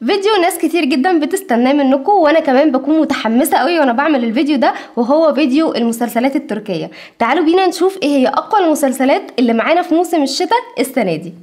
فيديو ناس كتير جدا بتستناه منكم وانا كمان بكون متحمسه قوي وانا بعمل الفيديو ده وهو فيديو المسلسلات التركيه تعالوا بينا نشوف ايه هي اقوى المسلسلات اللي معانا في موسم الشتاء السنه دي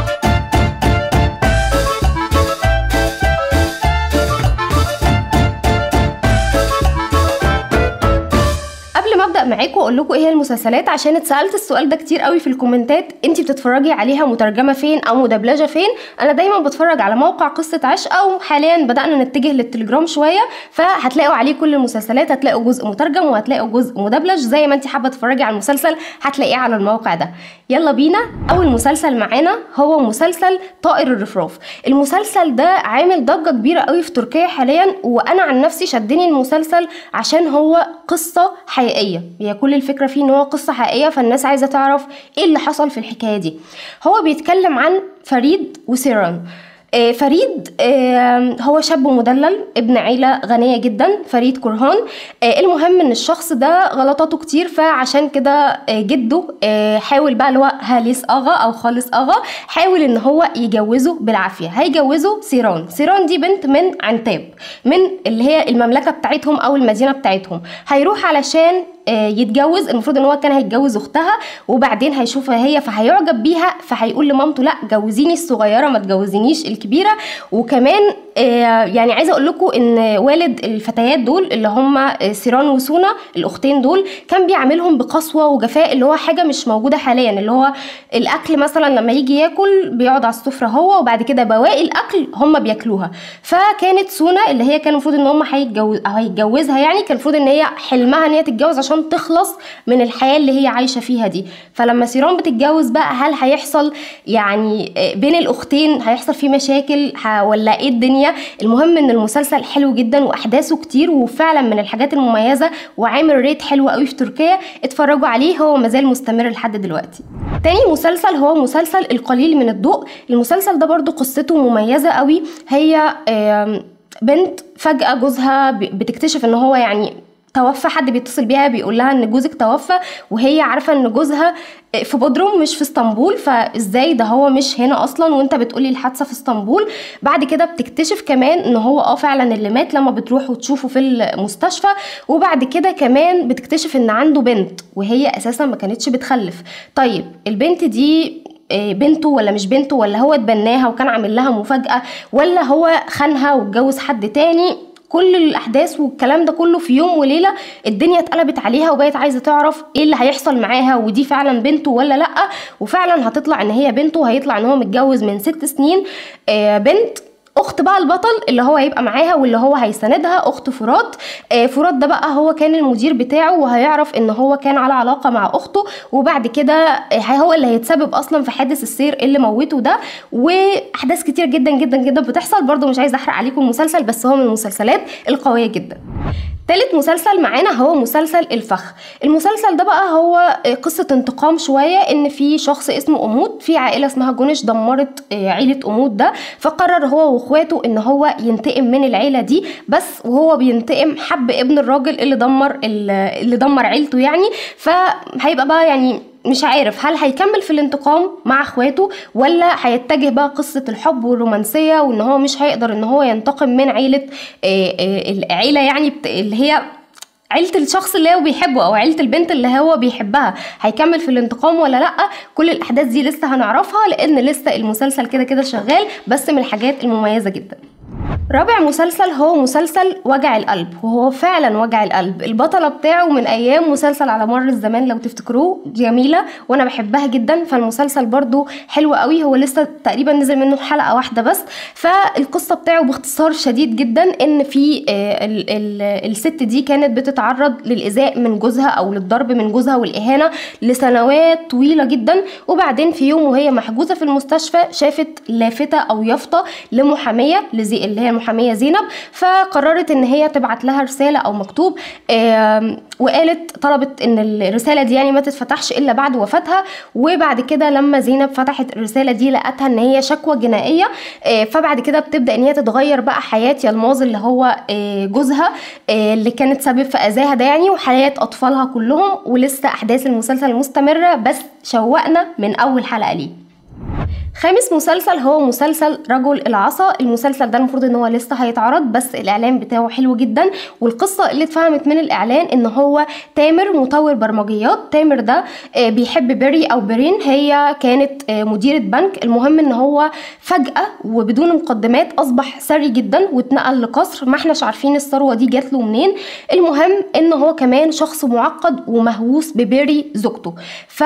قبل ما ابدا معاكم واقول لكم ايه هي المسلسلات عشان اتسالت السؤال ده كتير قوي في الكومنتات انت بتتفرجي عليها مترجمه فين او مدبلجه فين انا دايما بتفرج على موقع قصه عشق او حاليا بدانا نتجه للتليجرام شويه فهتلاقوا عليه كل المسلسلات هتلاقوا جزء مترجم وهتلاقوا جزء مدبلج زي ما انت حابه تتفرجي على المسلسل هتلاقيه على الموقع ده يلا بينا اول مسلسل معانا هو مسلسل طائر الرفراف المسلسل ده عامل ضجه كبيره قوي في تركيا حاليا وانا عن نفسي شدني المسلسل عشان هو قصه حقيقيه هي كل الفكره فيه ان هو قصه حقيقيه فالناس عايزه تعرف ايه اللي حصل في الحكايه دي هو بيتكلم عن فريد وسيران آه، فريد آه، هو شاب مدلل ابن عيلة غنية جدا فريد كرهان آه، المهم ان الشخص ده غلطاته كتير فعشان كده آه، جده آه، حاول بقى اللي هو هاليس اغا او خالص اغا حاول ان هو يجوزه بالعافية هيجوزه سيران سيران دي بنت من عنتاب من اللي هي المملكة بتاعتهم او المدينة بتاعتهم هيروح علشان آه، يتجوز المفروض ان هو كان هيتجوز اختها وبعدين هيشوفها هي فهيعجب بيها فهيقول لمامته لا جوزيني الصغيره ما تجوزينيش الكبيره وكمان آه، يعني عايزه اقول لكم ان والد الفتيات دول اللي هم آه، سيران وسونا الاختين دول كان بيعاملهم بقسوه وجفاء اللي هو حاجه مش موجوده حاليا اللي هو الاكل مثلا لما يجي ياكل بيقعد على السفره هو وبعد كده بواقي الاكل هم بياكلوها فكانت سونا اللي هي كان المفروض ان هم هيتجوز او هيتجوزها يعني كان المفروض ان هي حلمها ان هي تتجوز عشان تخلص من الحياه اللي هي عايشه فيها دي فلما سيران بتتجوز بقى هل هيحصل يعني آه، بين الاختين هيحصل فيه مشاكل ه- ولا ايه الدنيا المهم ان المسلسل حلو جدا واحداثه كتير وفعلا من الحاجات المميزه وعامل ريت حلو قوي في تركيا اتفرجوا عليه هو مازال مستمر لحد دلوقتي تاني مسلسل هو مسلسل القليل من الضوء المسلسل ده برضو قصته مميزه قوي هي آم، بنت فجأة جوزها ب- بتكتشف ان هو يعني توفى حد بيتصل بيها بيقول لها ان جوزك توفى وهي عارفه ان جوزها في بودروم مش في اسطنبول فازاي ده هو مش هنا اصلا وانت بتقولي الحادثه في اسطنبول بعد كده بتكتشف كمان ان هو اه فعلا اللي مات لما بتروح وتشوفه في المستشفى وبعد كده كمان بتكتشف ان عنده بنت وهي اساسا ما كانتش بتخلف طيب البنت دي آه، بنته ولا مش بنته ولا هو اتبناها وكان عامل لها مفاجأة ولا هو خانها واتجوز حد تاني كل الاحداث والكلام ده كله في يوم وليله الدنيا اتقلبت عليها وبقت عايزه تعرف ايه اللي هيحصل معاها ودي فعلا بنته ولا لا وفعلا هتطلع ان هي بنته وهيطلع ان هو متجوز من ست سنين آه، بنت اخت بقى البطل اللي هو هيبقى معاها واللي هو هيساندها اخت فرات آه، فرات ده بقى هو كان المدير بتاعه وهيعرف ان هو كان على علاقه مع اخته وبعد كده آه، هو اللي هيتسبب اصلا في حادث السير اللي موته ده واحداث كتير جدا جدا جدا بتحصل برضو مش عايزه احرق عليكم المسلسل بس هو من المسلسلات القويه جدا تالت مسلسل معانا هو مسلسل الفخ المسلسل ده بقى هو قصة انتقام شوية ان في شخص اسمه امود في عائلة اسمها جونش دمرت آه، عيلة امود ده فقرر هو واخواته ان هو ينتقم من العيلة دي بس وهو بينتقم حب ابن الراجل اللي دمر ال- اللي دمر عيلته يعني فهيبقى بقى يعني مش عارف هل هيكمل في الانتقام مع اخواته ولا هيتجه بقى قصة الحب والرومانسية وان هو مش هيقدر ان هو ينتقم من عيلة آه، آه، العيلة يعني بت- اللي هي عيلة الشخص اللي هو بيحبه او عيلة البنت اللي هو بيحبها هيكمل في الانتقام ولا لا كل الاحداث دي لسه هنعرفها لان لسه المسلسل كده كده شغال بس من الحاجات المميزة جدا رابع مسلسل هو مسلسل وجع القلب وهو فعلا وجع القلب البطلة بتاعه من أيام مسلسل على مر الزمان لو تفتكروه جميلة وأنا بحبها جدا فالمسلسل برضو حلو قوي هو لسه تقريبا نزل منه حلقة واحدة بس فالقصة بتاعه باختصار شديد جدا إن في آه، ال- ال- الست دي كانت بتتعرض للإيذاء من جوزها أو للضرب من جوزها والإهانة لسنوات طويلة جدا وبعدين في يوم وهي محجوزة في المستشفى شافت لافتة أو يافطة لمحامية لزي اللي هي المحامية زينب فقررت ان هي تبعت لها رسالة او مكتوب آم، وقالت طلبت ان الرسالة دي يعني ما تتفتحش الا بعد وفاتها وبعد كده لما زينب فتحت الرسالة دي لقتها ان هي شكوى جنائية آه، فبعد كده بتبدأ ان هي تتغير بقى حياة يلماظ اللي هو آه، جوزها آه، اللي كانت سبب في اذاها ده يعني وحياة اطفالها كلهم ولسه احداث المسلسل مستمرة بس شوقنا من اول حلقة ليه خامس مسلسل هو مسلسل رجل العصا المسلسل ده المفروض ان هو لسه هيتعرض بس الاعلان بتاعه حلو جدا والقصه اللي اتفهمت من الاعلان ان هو تامر مطور برمجيات تامر ده آه، بيحب بيري او بيرين هي كانت آه، مديره بنك المهم ان هو فجاه وبدون مقدمات اصبح ثري جدا واتنقل لقصر ما احناش عارفين الثروه دي جات له منين المهم ان هو كمان شخص معقد ومهووس ببيري زوجته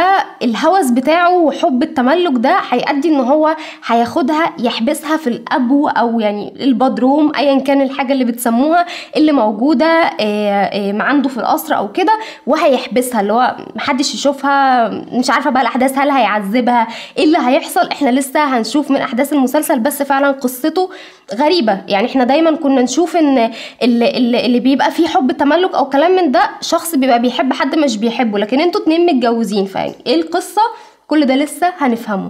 فالهوس بتاعه وحب التملك ده هيؤدي ان هو هياخدها يحبسها في الابو او يعني البدروم ايا كان الحاجه اللي بتسموها اللي موجوده آه، آه، عنده في القصر او كده وهيحبسها اللي هو محدش يشوفها مش عارفه بقى الاحداث هل هيعذبها ايه اللي هيحصل احنا لسه هنشوف من احداث المسلسل بس فعلا قصته غريبه يعني احنا دايما كنا نشوف ان اللي, اللي, اللي بيبقى فيه حب تملك او كلام من ده شخص بيبقى بيحب حد مش بيحبه لكن انتوا اتنين متجوزين فايه القصه كل ده لسه هنفهمه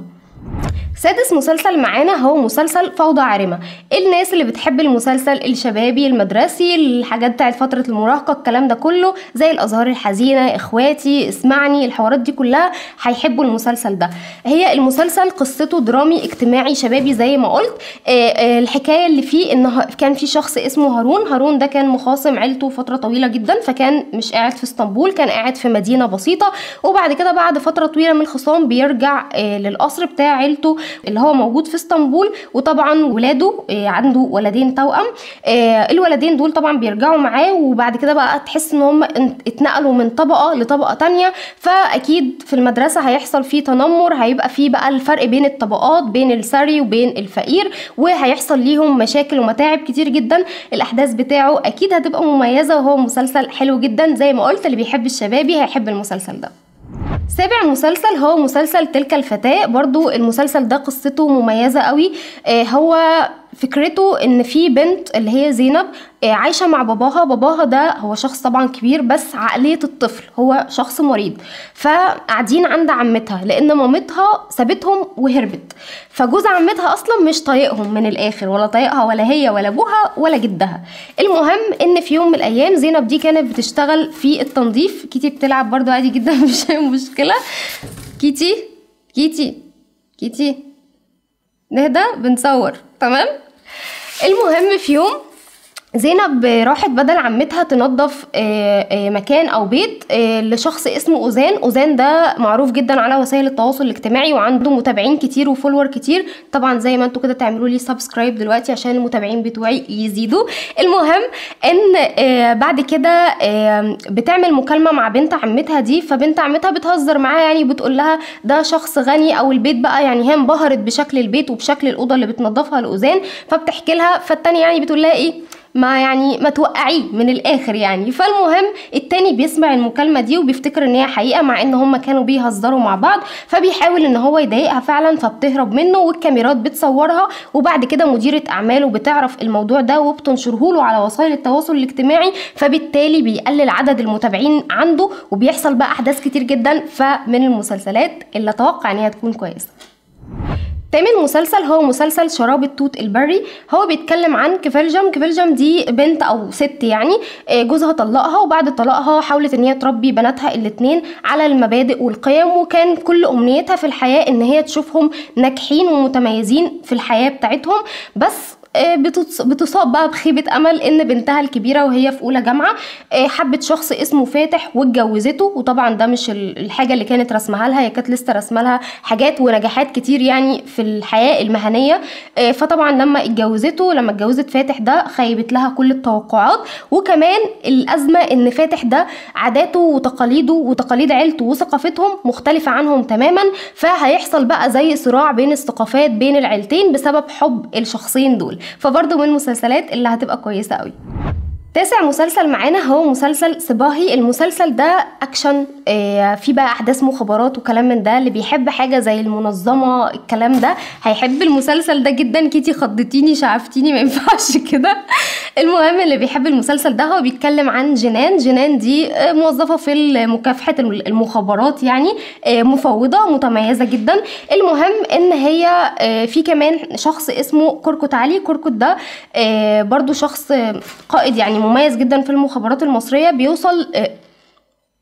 سادس مسلسل معانا هو مسلسل فوضى عارمة الناس اللي بتحب المسلسل الشبابي المدرسي الحاجات بتاعت فترة المراهقة الكلام ده كله زي الأزهار الحزينة إخواتي اسمعني الحوارات دي كلها هيحبوا المسلسل ده هي المسلسل قصته درامي اجتماعي شبابي زي ما قلت آه، آه، الحكاية اللي فيه إن ه- كان في شخص اسمه هارون هارون ده كان مخاصم عيلته فترة طويلة جدا فكان مش قاعد في اسطنبول كان قاعد في مدينة بسيطة وبعد كده بعد فترة طويلة من الخصام بيرجع آه، للقصر بتاع عيلته اللي هو موجود في اسطنبول وطبعا ولاده آه، عنده ولدين توأم آه، الولدين دول طبعا بيرجعوا معاه وبعد كده بقى تحس ان هم ان- اتنقلوا من طبقة لطبقة تانية فاكيد في المدرسة هيحصل فيه تنمر هيبقى فيه بقى الفرق بين الطبقات بين الثري وبين الفقير وهيحصل ليهم مشاكل ومتاعب كتير جدا الاحداث بتاعه اكيد هتبقى مميزة وهو مسلسل حلو جدا زي ما قلت اللي بيحب الشبابي هيحب المسلسل ده سابع مسلسل هو مسلسل تلك الفتاة برضو المسلسل ده قصته مميزة قوي آه هو فكرته ان في بنت اللي هي زينب آه عايشة مع باباها باباها ده هو شخص طبعا كبير بس عقلية الطفل هو شخص مريض فقاعدين عند عمتها لان مامتها سابتهم وهربت فجوز عمتها اصلا مش طايقهم من الاخر ولا طايقها ولا هي ولا ابوها ولا جدها المهم ان في يوم من الايام زينب دي كانت بتشتغل في التنظيف كيتي بتلعب برضو عادي جدا مش أي مشكله كيتي كيتي كيتي نهدى بنصور تمام المهم في يوم زينب راحت بدل عمتها تنظف آه، آه، مكان او بيت آه، لشخص اسمه اوزان اوزان ده معروف جدا على وسائل التواصل الاجتماعي وعنده متابعين كتير وفولور كتير طبعا زي ما انتوا كده تعملوا لي سبسكرايب دلوقتي عشان المتابعين بتوعي يزيدوا المهم ان آه، بعد كده آه، بتعمل مكالمه مع بنت عمتها دي فبنت عمتها بتهزر معاها يعني بتقول لها ده شخص غني او البيت بقى يعني هي انبهرت بشكل البيت وبشكل الاوضه اللي بتنظفها لاوزان فبتحكي لها فالتانية يعني بتقول لها ايه ما يعني ما توقعيه من الاخر يعني فالمهم التاني بيسمع المكالمه دي وبيفتكر ان هي حقيقه مع ان هم كانوا بيهزروا مع بعض فبيحاول ان هو يضايقها فعلا فبتهرب منه والكاميرات بتصورها وبعد كده مديره اعماله بتعرف الموضوع ده وبتنشره له على وسائل التواصل الاجتماعي فبالتالي بيقلل عدد المتابعين عنده وبيحصل بقى احداث كتير جدا فمن المسلسلات اللي اتوقع ان هي تكون كويسه تامن مسلسل هو مسلسل شراب التوت البري هو بيتكلم عن كفلجم كفلجم دي بنت او ست يعني آه، جوزها طلقها وبعد طلاقها حاولت ان هي تربي بناتها الاتنين على المبادئ والقيم وكان كل امنيتها في الحياه ان هي تشوفهم ناجحين ومتميزين في الحياه بتاعتهم بس آه، بتص- بتصاب بقى بخيبة أمل إن بنتها الكبيرة وهي في أولى جامعة آه، حبت شخص اسمه فاتح واتجوزته وطبعا ده مش ال- الحاجة اللي كانت رسمها لها هي كانت لسه رسمها لها حاجات ونجاحات كتير يعني في الحياة المهنية آه، فطبعا لما اتجوزته لما اتجوزت فاتح ده خيبت لها كل التوقعات وكمان الأزمة إن فاتح ده عاداته وتقاليده وتقاليد عيلته وثقافتهم مختلفة عنهم تماما فهيحصل بقى زي صراع بين الثقافات بين العيلتين بسبب حب الشخصين دول فبرضه من المسلسلات اللي هتبقى كويسة قوي تاسع مسلسل معانا هو مسلسل صباهي المسلسل ده اكشن آه، فيه بقى احداث مخابرات وكلام من ده اللي بيحب حاجه زي المنظمه الكلام ده هيحب المسلسل ده جدا كيتي خضتيني شعفتيني ما ينفعش كده المهم اللي بيحب المسلسل ده هو بيتكلم عن جنان جنان دي آه، موظفه في مكافحه المخابرات يعني آه، مفوضه متميزه جدا المهم ان هي آه، في كمان شخص اسمه كركت علي كركت ده آه، برضو شخص آه، قائد يعني مميز جدا في المخابرات المصريه بيوصل آه،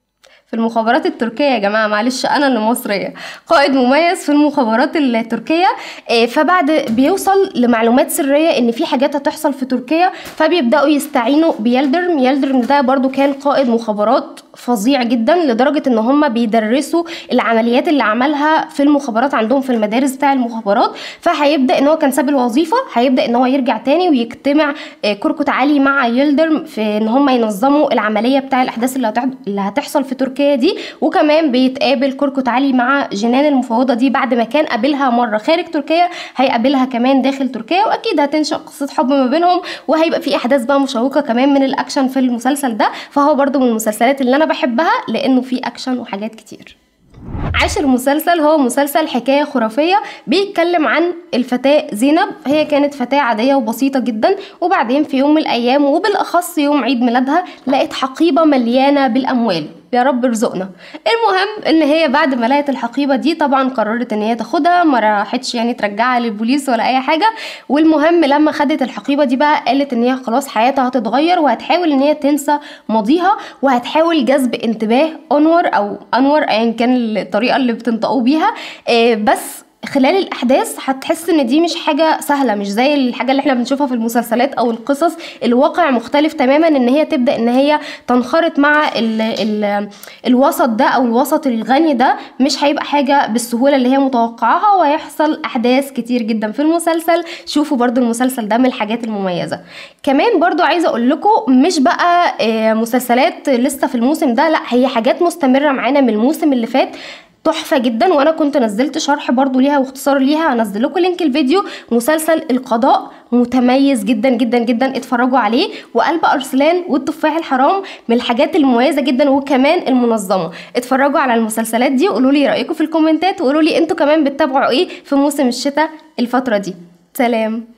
في المخابرات التركية يا جماعة معلش أنا اللي مصرية قائد مميز في المخابرات التركية آه، فبعد بيوصل لمعلومات سرية إن في حاجات هتحصل في تركيا فبيبدأوا يستعينوا بيلدرم يلدرم ده برضو كان قائد مخابرات فظيع جدا لدرجة إن هم بيدرسوا العمليات اللي عملها في المخابرات عندهم في المدارس بتاع المخابرات فهيبدأ إن هو كان ساب الوظيفة هيبدأ إن هو يرجع تاني ويجتمع آه، كركوت علي مع يلدرم في إن هم ينظموا العملية بتاع الأحداث اللي هتح- اللي هتحصل في تركيا دي وكمان بيتقابل كركوت علي مع جنان المفوضة دي بعد ما كان قابلها مرة خارج تركيا هيقابلها كمان داخل تركيا وأكيد هتنشأ قصة حب ما بينهم وهيبقى في أحداث بقى مشوقة كمان من الأكشن في المسلسل ده فهو برضو من المسلسلات اللي أنا بحبها لأنه فيه أكشن وحاجات كتير عاشر مسلسل هو مسلسل حكاية خرافية بيتكلم عن الفتاة زينب هي كانت فتاة عادية وبسيطة جدا وبعدين في يوم من الأيام وبالأخص يوم عيد ميلادها لقت حقيبة مليانة بالأموال يا رب ارزقنا المهم ان هي بعد ما لقت الحقيبه دي طبعا قررت ان هي تاخدها ما راحتش يعني ترجعها للبوليس ولا اي حاجه والمهم لما خدت الحقيبه دي بقى قالت ان هي خلاص حياتها هتتغير وهتحاول ان هي تنسى ماضيها وهتحاول جذب انتباه انور او انور ايا كان الطريقه اللي بتنطقوا بيها آه، بس خلال الاحداث هتحس ان دي مش حاجه سهله مش زي الحاجه اللي احنا بنشوفها في المسلسلات او القصص الواقع مختلف تماما ان هي تبدا ان هي تنخرط مع ال ال الوسط ده او الوسط الغني ده مش هيبقى حاجه بالسهوله اللي هي متوقعاها وهيحصل احداث كتير جدا في المسلسل شوفوا برضو المسلسل ده من الحاجات المميزه كمان برضو عايزه اقول لكم مش بقى آه، مسلسلات لسه في الموسم ده لا هي حاجات مستمره معانا من الموسم اللي فات تحفة جدا وانا كنت نزلت شرح برضو ليها واختصار ليها هنزل لكم لينك الفيديو مسلسل القضاء متميز جدا جدا جدا اتفرجوا عليه وقلب ارسلان والتفاح الحرام من الحاجات المميزة جدا وكمان المنظمة اتفرجوا على المسلسلات دي وقولوا لي رأيكم في الكومنتات وقولوا لي انتوا كمان بتتابعوا ايه في موسم الشتاء الفترة دي سلام